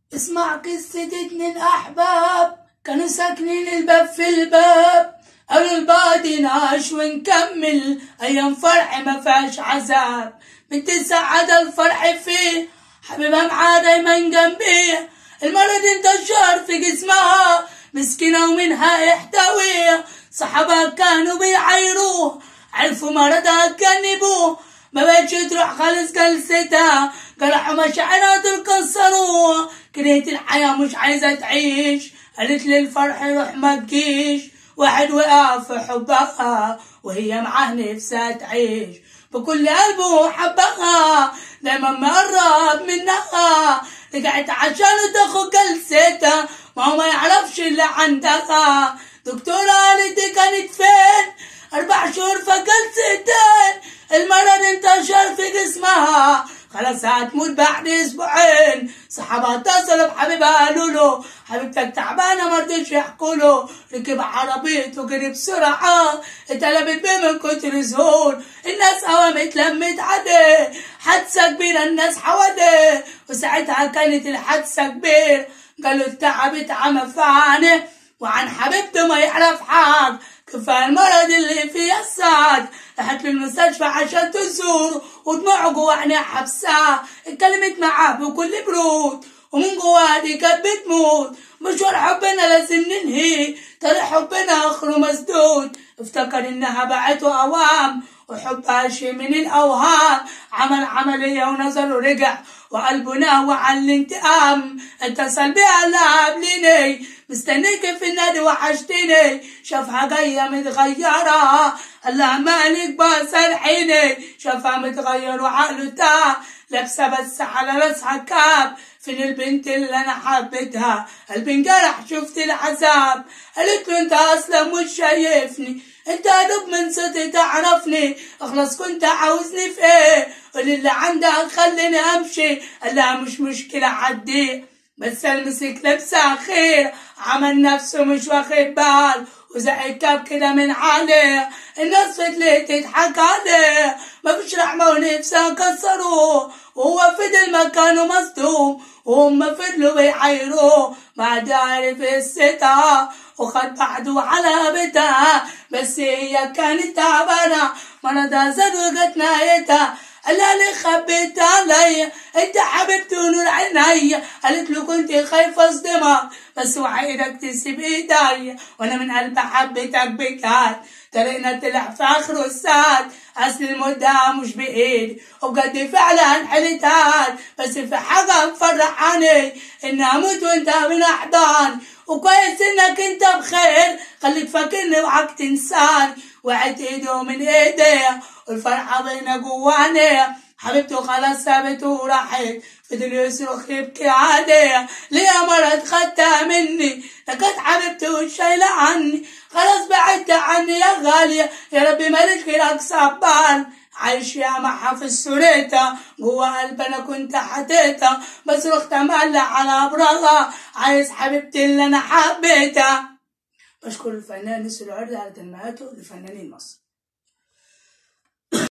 اسمع قصة اتنين أحباب كانوا ساكنين الباب في الباب قالوا البعض نعيش ونكمل أيام فرح ما فيهاش عذاب بنت السعادة الفرح فيه حبيبها معاه دايما جنبيه المرض انتشر في جسمها مسكينة ومنها يحتويها صحابها كانوا بيعايروه عرفوا مرضها اتجنبوه ما بقتش تروح خالص جلستها جرحوا مشاعرها دول كسروها كرهت الحياة مش عايزة تعيش قالت للفرح روح ما تجيش واحد وقع في حبها وهي معاه نفسها تعيش بكل قلبه حبها دايما مقرب منها رجعت عشان تاخد جلستها ما هو ما يعرفش اللي عندها دكتورة قالت دي كانت فين أربع شهور في جلستين المرض انتشر في جسمها خلاص هتموت بعد اسبوعين صحابها اتصلوا بحبيبها قالوا له حبيبتك تعبانه ما رضيش يحكوا له ركب عربيته جري بسرعه اتقلبت بيه من كتر ذهول الناس قوامت لمت عليه حادثه كبيره الناس حواليه وساعتها كانت الحادثه كبيره قالوا التعب اتعمى في عينه وعن حبيبته ما يعرف حاجه كفايه المرض اللي فيه السعد راحت للمستشفى عشان تزور ودموعه جوا عينيها حبسها اتكلمت معاه بكل برود ومن جواها دي كانت بتموت مشوار حبنا لازم ننهي طريق حبنا اخره مسدود افتكر انها باعته اوام وحبها شي من الاوهام عمل عملية ونظره رجع وقلبه نهوى على الانتقام اتصل بيها لا قبليني مستنيك في النادي وحشتني شافها جاية متغيرة الله مالك بصر عيني شافها متغير وعقله تاه لابسة بس على راسها كاب فين البنت اللي انا حبيتها قلبي انجرح شفت العذاب قالت له انت اصلا مش شايفني انت دوب من صوتي تعرفني اخلص كنت عاوزني في ايه قولي اللي عندها خليني امشي قال لها مش مشكلة عدي بس المسك لابسة خير عمل نفسه مش واخد بال وزق الكاب كده من عليه الناس فضلت تضحك عليه مفيش رحمة ونفسها كسروه وهو فضل مكانه مصدوم وهم فضلوا بيحيروه بعد عرف الستة وخد بعده على بيتها بس هي كانت تعبانة مرضها زاد وجت نهايتها قالها لي خبيت عليا انت حبيبتي ونور عينيا قالت له كنت خايفة اصدمك بس وعيدك تسيب ايديا وانا من قلبي حبيتك بجد طريقنا طلع في اخر الساعات اصل المدة مش بايدي وبجد فعلا حلتها بس في حاجة مفرحاني اني اموت وانت من احضان وكويس انك انت بخير خليك فاكرني وعك تنساني وعدت ايده من ايديا والفرحة بينا جواني حبيبته خلاص سابته وراحت فضل يصرخ يبكي عليها ليه مرض خدتها مني لقيت حبيبتي وشايلة عني خلاص بعدت عني يا غالية يا ربي مالك غيرك صبر عايش يا معها في السوريتا جوا قلبي انا كنت حطيتها بس رحت مقلع على ابرغها عايز حبيبتي اللي انا حبيتها بشكر الفنان نسر العرض على تنميته لفنانين مصر